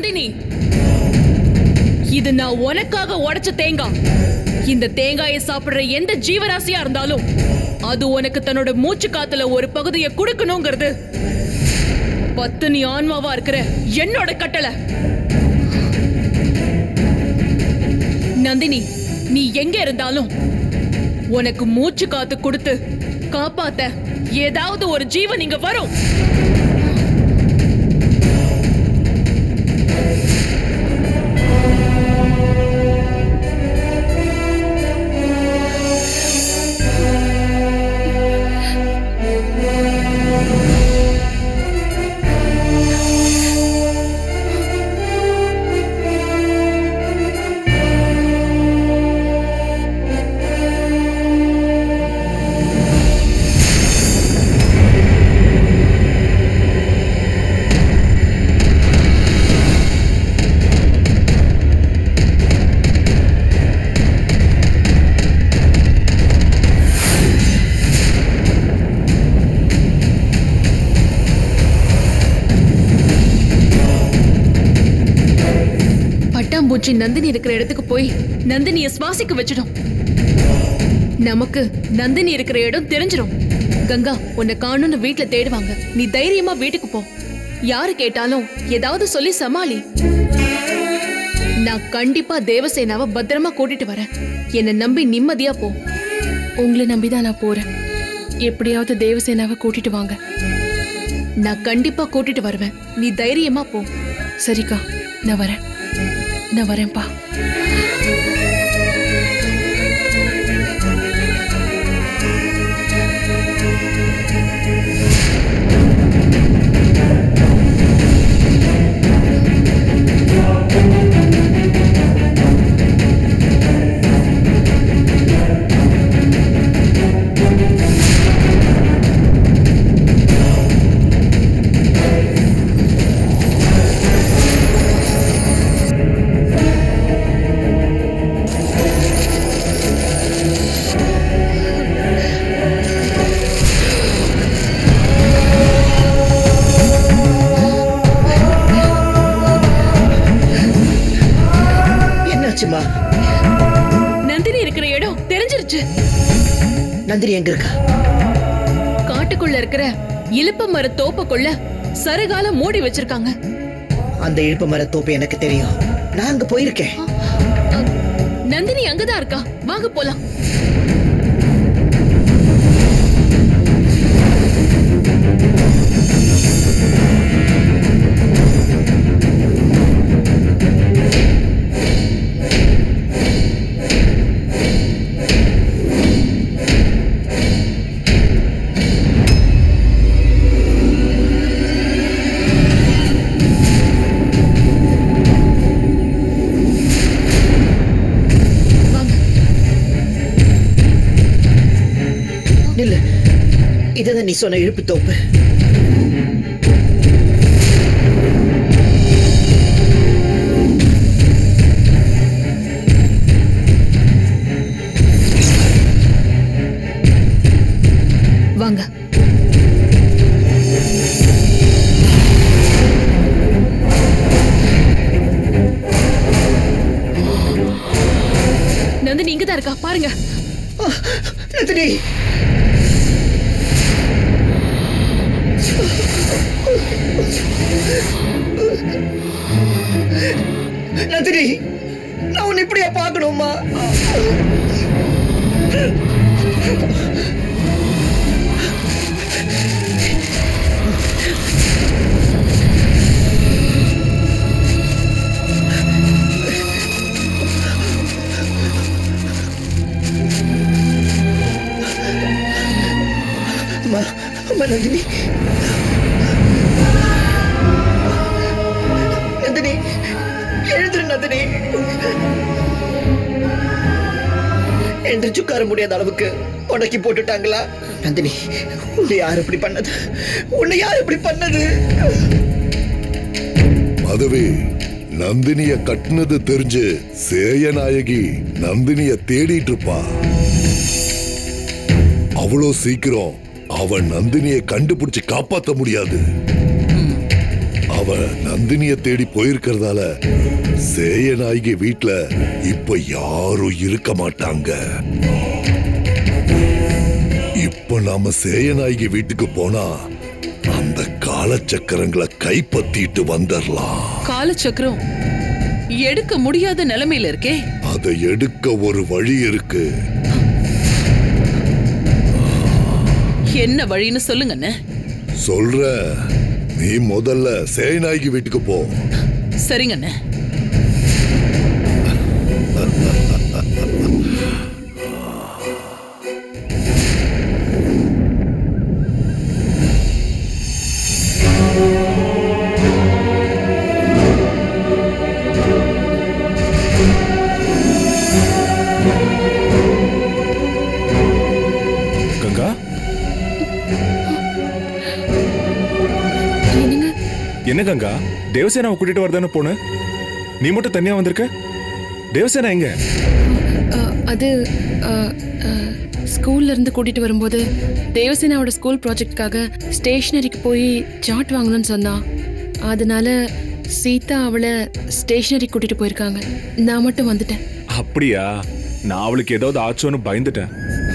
நந்தினி இது நான் உனக்காக உடைச்ச தேங்காய் இந்த தேங்காயை சாப்பிடுற எந்த ஜீவராசியா இருந்தாலும் அது உனக்கு தன்னோட மூச்சு காத்துல ஒரு பகுதியை கொடுக்கணுங்கிறது பத்தினி ஆன்மாவா இருக்கிற என்னோட கட்டளை நந்தினி நீ எங்க இருந்தாலும் உனக்கு மூச்சு காத்து கொடுத்து காப்பாத்த ஏதாவது ஒரு ஜீவன் இங்க வரும் பட்டாம்பூச்சி நந்தினி இருக்கிற இடத்துக்கு போய் நந்தினிய சுவாசிக்க வச்சிடும் நமக்கு நந்தினி இருக்கிற இடம் தெரிஞ்சிடும் கங்கா உன்னை காணும்னு வீட்ல தேடுவாங்க நீ தைரியமா வீட்டுக்கு போ யாரு கேட்டாலும் ஏதாவது சொல்லி சமாளி நான் கண்டிப்பா தேவசேனாவை பத்திரமா கூட்டிட்டு வரேன் என்னை நம்பி நிம்மதியா போ உங்களை நம்பிதான் நான் போறேன் எப்படியாவது தேவசேனாவை கூட்டிட்டு வாங்க நான் கண்டிப்பா கூட்டிட்டு வருவேன் நீ தைரியமா போ சரிக்கா நான் வரேன் நான் வரேன்ப்பா என்னாச்சுமா நந்தினி இருக்கிற இடம் தெரிஞ்சிருச்சு நந்தினி எங்க இருக்கா காட்டுக்குள்ள இருக்கிற இலுப்ப மர தோப்புக்குள்ள சருகால மூடி வச்சிருக்காங்க அந்த இழுப்பு மர தோப்பு எனக்கு தெரியும் நான் அங்க போயிருக்கேன் நந்தினி அங்கதான் இருக்கா வாங்க போலாம் வாங்க நில்லு இதுதான் நீ சொன்ன இழுப்பு தோப்பு வாங்க நந்தினி இங்கதான் இருக்கா பாருங்க ஆ, நந்தினி நந்தினி நான் உன்னை இப்படியா பார்க்கணுமா அம்மா அம்மா நந்தினி நந்தினி எழுந்துரு நந்தினி எழுந்திரிச்சு உட்கார முடியாத அளவுக்கு உடக்கி போட்டுட்டாங்களா நந்தினி உன்னை யார் இப்படி பண்ணது உன்னை யார் இப்படி பண்ணது அதுவே நந்தினிய கட்டுனது தெரிஞ்சு சேயநாயகி நந்தினிய தேடிட்டு இருப்பா அவ்வளோ சீக்கிரம் அவன் நந்தினிய கண்டுபிடிச்சு காப்பாத்த முடியாது அவ நந்தினிய தேடி போயிருக்கிறதால சேயநாயகி வீட்ல இப்ப யாரும் இருக்க மாட்டாங்க இப்ப நாம சேயநாயகி வீட்டுக்கு போனா அந்த காலச்சக்கரங்களை கைப்பத்திட்டு வந்துடலாம் காலச்சக்கரம் எடுக்க முடியாத நிலைமையில இருக்கே அதை எடுக்க ஒரு வழி இருக்கு என்ன வழின்னு சொல்லுங்கண்ணே சொல்ற நீ முதல்ல சேயநாயகி வீட்டுக்கு போ சரிங்கண்ணே கங்கா என்னங்க என்ன கங்கா தேவசேனாவை கூட்டிட்டு வரதானே போன நீ மட்டும் தனியா வந்திருக்க தேவசேனா எங்க அஹ், அது அஹ், அஹ், ஸ்கூல்ல இருந்து கூட்டிட்டு வரும்போது தேவசேனாவோட ஸ்கூல் ப்ராஜெக்ட்காக ஸ்டேஷனரிக்கு போய் சார்ட் வாங்கணும்னு சொன்னா அதனால சீதா அவளை ஸ்டேஷனரி கூட்டிட்டு போயிருக்காங்க நான் மட்டும் வந்துட்டேன் அப்படியா நான் அவளுக்கு ஏதாவது ஆச்சோன்னு பயந்துட்டேன்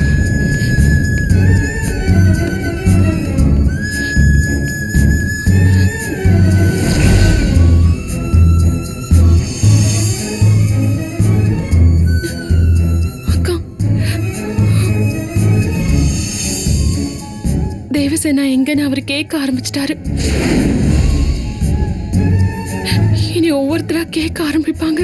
அக்கா தேவசேனா எங்கன்னு அவர் கேட்க ஆரம்பிச்சிட்டாரு இனி ஒவ்வொருத்தரா கேட்க ஆரம்பிப்பாங்க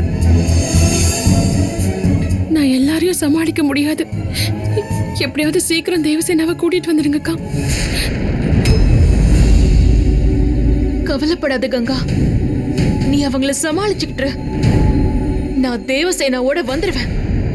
நான் எல்லாரையும் சமாளிக்க முடியாது எப்படியாவது சீக்கிரம் தேவசேனாவை கூட்டிட்டு வந்துடுங்கக்கா கவலைப்படாத கங்கா நீ அவங்கள சமாளிச்சுக்கிட்டு இரு. நான் தேவசேனாவோட வந்துருவேன்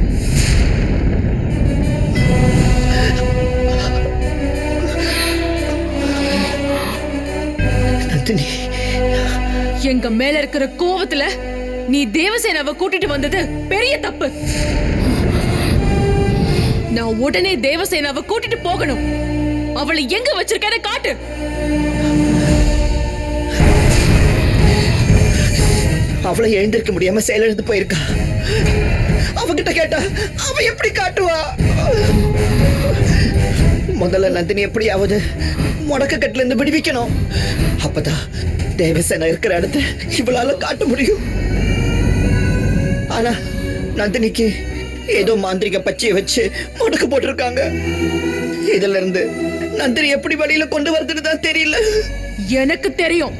நந்தினி எங்க மேல இருக்கிற கோவத்துல நீ தேவசேனாவை கூட்டிட்டு வந்தது பெரிய தப்பு நான் உடனே தேவசேனாவை கூட்டிட்டு போகணும் அவளை எங்க வச்சிருக்கேன்னு காட்டு அவளை எழுந்திருக்க முடியாம செயலிழந்து போயிருக்கா அவகிட்ட கேட்டா அவ எப்படி காட்டுவா முதல்ல நந்தினி எப்படியாவது முடக்க கட்டுல இருந்து விடுவிக்கணும் அப்பதான் தேவசேனா இருக்கிற இடத்த இவளால காட்ட முடியும் ஆனா நந்தினிக்கு ஏதோ மாந்திரிக பச்சையை வச்சு முடக்கு போட்டிருக்காங்க இதுல இருந்து நந்தினி எப்படி வழியில கொண்டு வரதுன்னு தான் தெரியல எனக்கு தெரியும்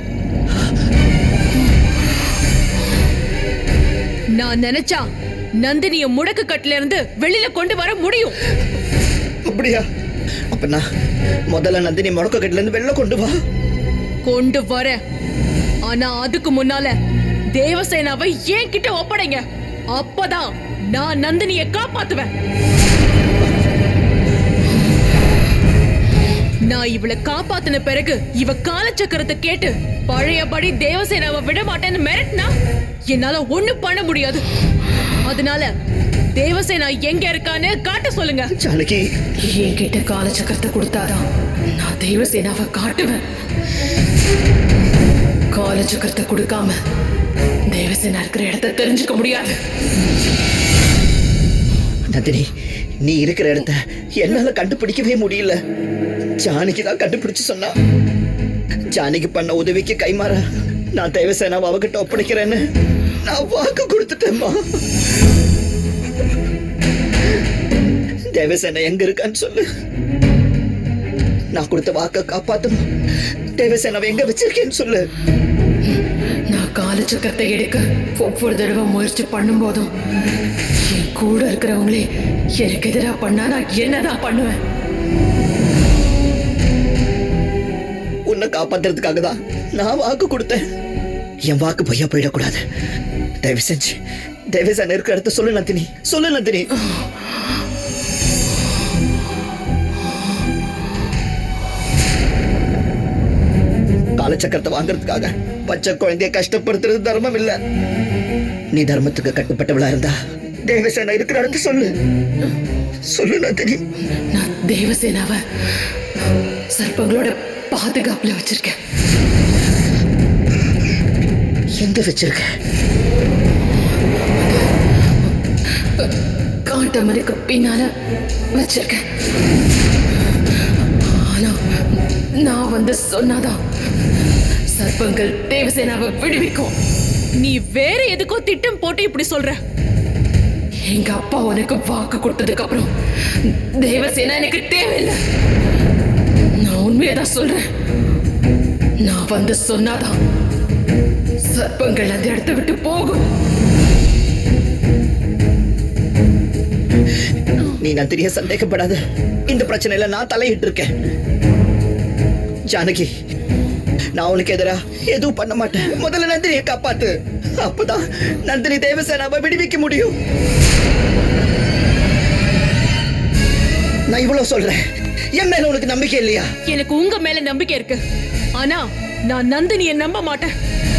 நான் நினைச்சா நந்தினிய முடக்கு கட்டுல இருந்து வெளியில கொண்டு வர முடியும் அப்படியா அப்ப நான் முதல்ல நந்தினி முடக்க கட்டுல இருந்து வெளில கொண்டு வா கொண்டு வர ஆனா அதுக்கு முன்னால தேவசேனாவை ஏன் கிட்ட ஒப்படைங்க அப்பதான் நான் நந்தினிய காப்பாத்துவேன் நான் இவளை காப்பாத்தின பிறகு இவ காலச்சக்கரத்தை கேட்டு பழையபடி தேவசேனாவை விட மாட்டேன்னு மிரட்டினா என்னால ஒண்ணு பண்ண முடியாது அதனால தேவசேனா எங்க இருக்கான்னு காட்ட சொல்லுங்க ஜானகி என்கிட்ட காலச்சக்கரத்தை கொடுத்தாதான் நான் தேவசேனாவை காட்டுவேன் காலச்சக்கரத்தை கொடுக்காம தேவசேனா இருக்கிற இடத்த தெரிஞ்சுக்க முடியாது நந்தினி நீ இருக்கிற இடத்த என்னால கண்டுபிடிக்கவே முடியல ஜானகி தான் கண்டுபிடிச்சு சொன்னா ஜானகி பண்ண உதவிக்கு கைமாற நான் தேவசேனாவை அவகிட்ட ஒப்படைக்கிறேன்னு நான் வாக்கு கொடுத்துட்டேம்மா தேவசேனா எங்க இருக்கான்னு சொல்லு நான் கொடுத்த வாக்க காப்பாத்தணும் தேவசேனாவை எங்க வச்சிருக்கேன்னு சொல்லு நான் காலச்சக்கரத்தை எடுக்க ஒவ்வொரு தடவை முயற்சி பண்ணும்போதும் என் கூட இருக்கிறவங்களே எனக்கு எதிராக பண்ணா நான் என்னதான் பண்ணுவேன் உன்னை காப்பாத்துறதுக்காக தான் நான் வாக்கு கொடுத்தேன் என் வாக்கு பொய்யா போயிடக்கூடாது தயவு செஞ்சு தேவசேனா இருக்கிற இடத்த சொல்லு நந்தினி சொல்லு நந்தினி காலச்சக்கரத்தை வாங்குறதுக்காக பச்சை குழந்தைய கஷ்டப்படுத்துறது தர்மம் இல்ல நீ தர்மத்துக்கு கட்டுப்பட்டவளா இருந்தா தேவசேனா இருக்கிற இடத்த சொல்லு சொல்லு நந்தினி நான் தேவசேனாவை சர்ப்பங்களோட பாதுகாப்புல வச்சிருக்கேன் எங்க வச்சிருக்க காட்டமருக்கு பின்னால வச்சிருக்கேன் ஆனா நான் வந்து சொன்னாதான் சர்ப்பங்கள் தேவசேனாவை விடுவிக்கும் நீ வேற எதுக்கோ திட்டம் போட்டு இப்படி சொல்ற எங்க அப்பா உனக்கு வாக்கு கொடுத்ததுக்கு அப்புறம் தேவசேனா எனக்கு தேவையில்லை நான் உண்மையதான் சொல்றேன் நான் வந்து சொன்னாதான் சர்ப்பங்கள் அந்த இடத்த விட்டு போகும் நீ நந்தினிய சந்தேகப்படாத இந்த பிரச்சனையில நான் தலையிட்டு இருக்கேன் ஜானகி நான் உனக்கு எதிரா எதுவும் பண்ண மாட்டேன் முதல்ல நந்தினியை காப்பாத்து அப்பதான் நந்தினி தேவசேனாவை விடுவிக்க முடியும் நான் இவ்வளவு சொல்றேன் என் மேல உனக்கு நம்பிக்கை இல்லையா எனக்கு உங்க மேல நம்பிக்கை இருக்கு ஆனா நான் நந்தினிய நம்ப மாட்டேன்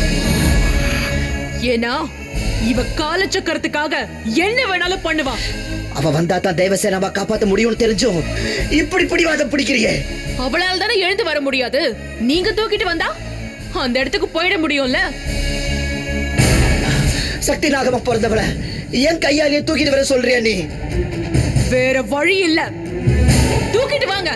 ஏன்னா இவ காலச்சக்கரத்துக்காக என்ன வேணாலும் பண்ணுவா அவ வந்தா தான் தேவசேனாவை காப்பாத்த முடியும்னு தெரிஞ்சும் இப்படி பிடிவாதம் பிடிக்கிறியே அவளால் தானே எழுந்து வர முடியாது நீங்க தூக்கிட்டு வந்தா அந்த இடத்துக்கு போயிட முடியும்ல சக்தி நாகமா பிறந்தவள என் கையாலேயே தூக்கிட்டு வர சொல்றியா நீ வேற வழி இல்ல தூக்கிட்டு வாங்க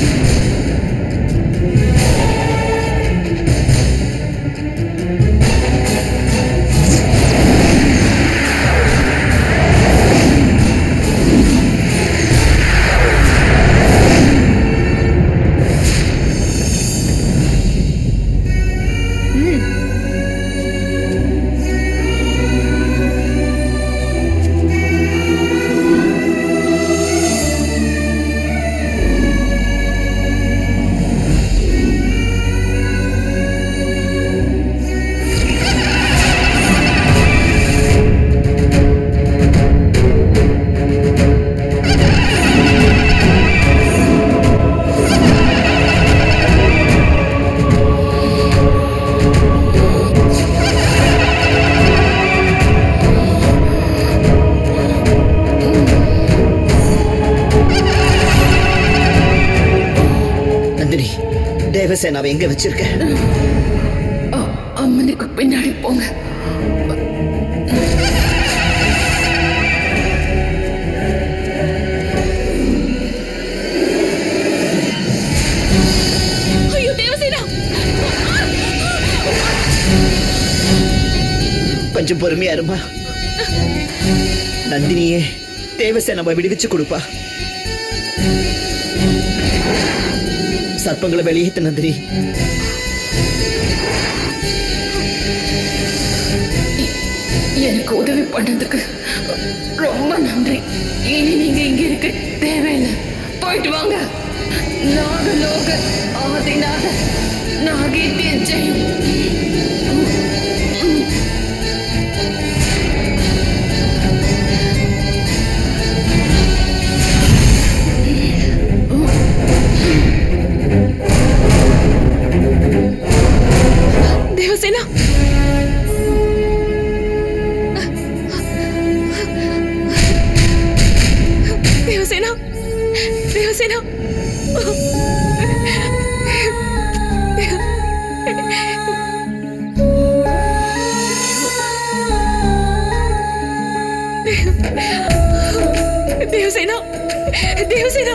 நந்தினி தேவசேனாவை எங்க வச்சிருக்க அ- அம்மனுக்கு பின்னாடி போங்க ஐயோ தேவசேனா கொஞ்சம் பொறுமையா இருமா நந்தினியே தேவசேனாவை விடுவிச்சு கொடுப்பா சர்ப்பங்களை வெளியேத்து நந்தினி எனக்கு உதவி பண்ணதுக்கு ரொம்ப நன்றி இனி நீங்க இங்க இருக்க தேவையில்லை போயிட்டு வாங்க நாகலோக ஆதிநாத நாகேத்திய ஜெயம் தேவசேனா தேவசேனா தேவசேனா தேவசேனா தேவசேனா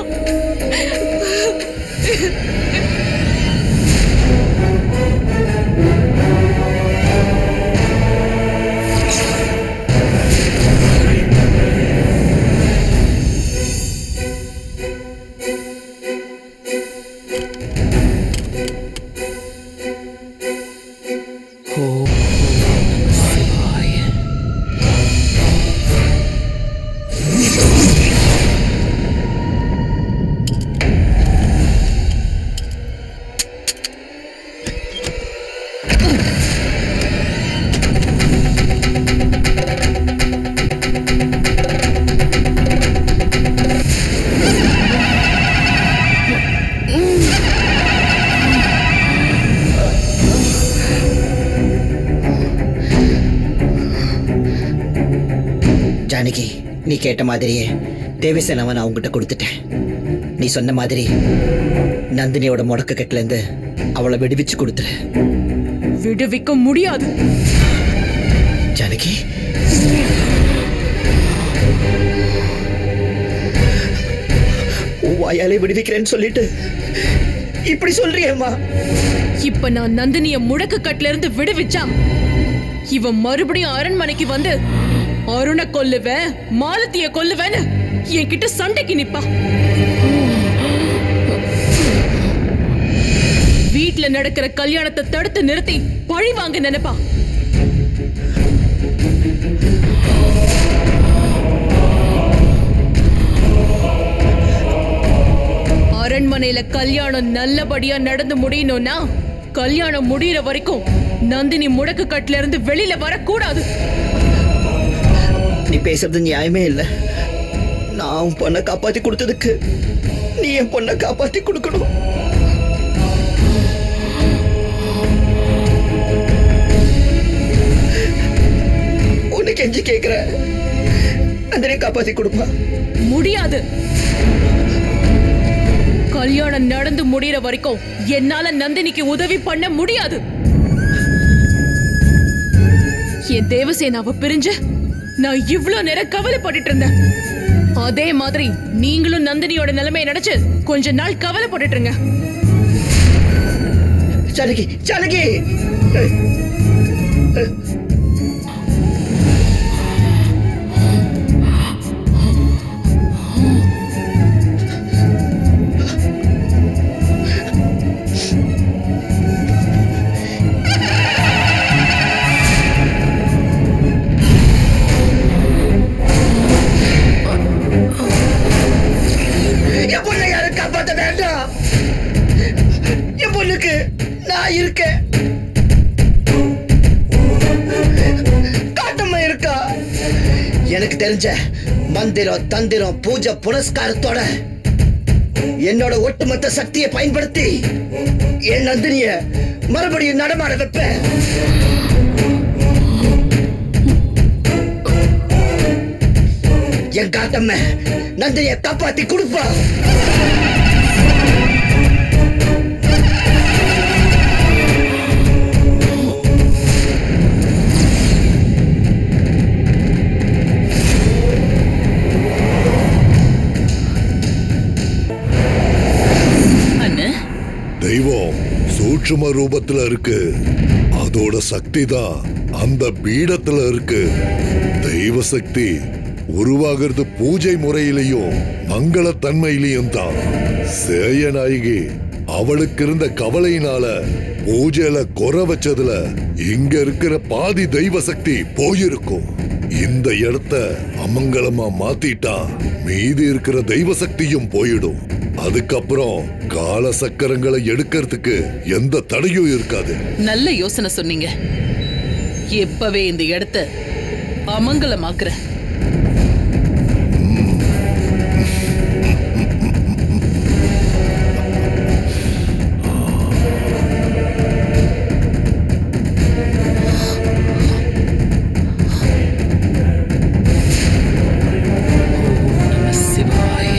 ஜானகி நீ கேட்ட மாதிரியே தேவசேனாவை நான் உங்ககிட்ட கொடுத்துட்டேன் நீ சொன்ன மாதிரி நந்தினியோட முடக்க கட்டுல இருந்து அவளை விடுவிச்சு கொடுத்துரு விடுவிக்க முடியாது உன் வாயாலே விடுவிக்கிறேன்னு சொல்லிட்டு இப்படி சொல்றியேம்மா இப்ப நான் நந்தினிய முடக்கு கட்டுல இருந்து விடுவிச்சா இவன் மறுபடியும் அரண்மனைக்கு வந்து அருணை கொல்லுவேன் மாலத்திய கொல்லுவேன்னு என்கிட்ட சண்டைக்கு நிப்பா வீட்ல நடக்கிற கல்யாணத்தை தடுத்து நிறுத்தி பழி வாங்க நினைப்பா அரண்மனையில கல்யாணம் நல்லபடியா நடந்து முடியணும்னா கல்யாணம் முடியற வரைக்கும் நந்தினி முடக்கு கட்டுல இருந்து வெளியில வரக்கூடாது நீ பேசுறது நியாயமே இல்ல நான் உன் பொண்ணை காப்பாத்தி கொடுத்ததுக்கு நீ என் பொண்ணை காப்பாத்தி கொடுக்கணும் உன்னை கெஞ்சி கேக்குற நந்தினி காப்பாத்தி கொடுப்பா முடியாது கல்யாணம் நடந்து முடியற வரைக்கும் என்னால நந்தினிக்கு உதவி பண்ண முடியாது என் தேவசேனாவை பிரிஞ்சு நான் இவ்ளோ நேரம் கவலைப்பட்டுட்டு இருந்தேன் அதே மாதிரி நீங்களும் நந்தினியோட நிலைமையை நினைச்சு கொஞ்ச நாள் கவலைப்பட்டுட்டு இருங்க ஜானகி ஜானகி என் பொண்ணை யாரும் காப்பாத்த வேண்டாம் என் பொண்ணுக்கு நான் இருக்கேன் காட்டம்மா இருக்கா எனக்கு தெரிஞ்ச மந்திரம் தந்திரம் பூஜை புனஸ்காரத்தோட என்னோட ஒட்டுமொத்த சக்தியை பயன்படுத்தி என் நந்தினிய மறுபடியும் நடமாட வைப்பேன் என் காட்டம்ம நந்தினிய காப்பாத்தி கொடுப்பா அண்ணு தெய்வம் சூட்சும ரூபத்துல இருக்கு அதோட சக்தி தான் அந்த பீடத்துல இருக்கு தெய்வ சக்தி உருவாகிறது பூஜை முறையிலையும் மங்களத்தன்மையிலையும் தான் சேயநாயகி அவளுக்கு இருந்த கவலையினால பூஜையில குறை வச்சதுல இங்க இருக்கிற பாதி தெய்வ சக்தி போயிருக்கும் இந்த இடத்த அமங்கலமா மாத்திட்டா மீதி இருக்கிற தெய்வ சக்தியும் போயிடும் அதுக்கப்புறம் கால சக்கரங்களை எடுக்கிறதுக்கு எந்த தடையும் இருக்காது நல்ல யோசனை சொன்னீங்க எப்பவே இந்த இடத்த அமங்கலமாக்குற ஓம் நம சிவாய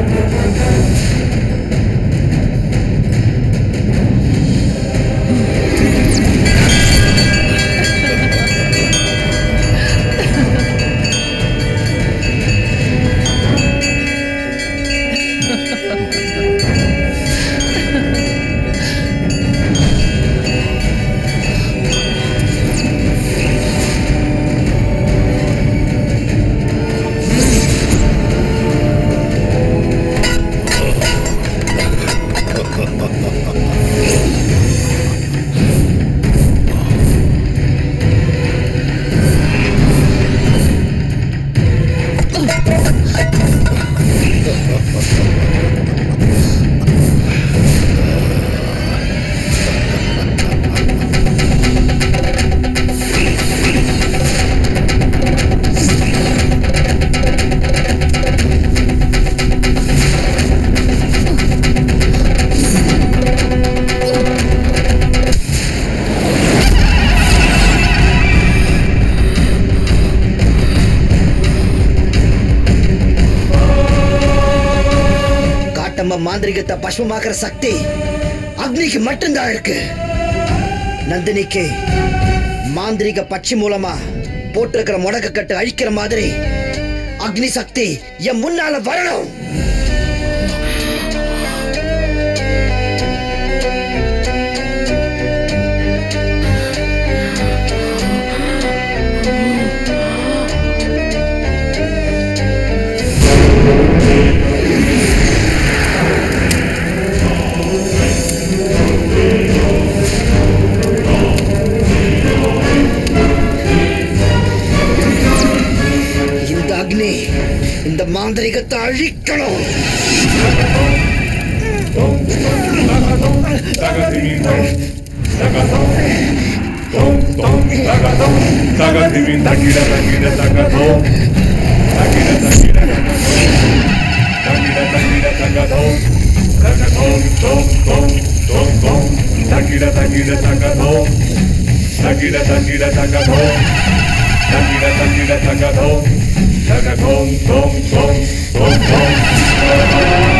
காட்டம்மா மாந்திரிகத்தை பஷ்பமாக்குற சக்தி அக்னிக்கு மட்டும்தான் இருக்கு நந்தினிக்கு மாந்திரிக பட்சி மூலமா போட்டிருக்கிற முடக்க கட்டு அழிக்கிற மாதிரி அக்னி சக்தி என் முன்னால வரணும் இந்த அக்னி இந்த மாந்திரிகத்தை அழிக்கணும் Takira, takira, takadom, takadom, tom, tom, tom, tom.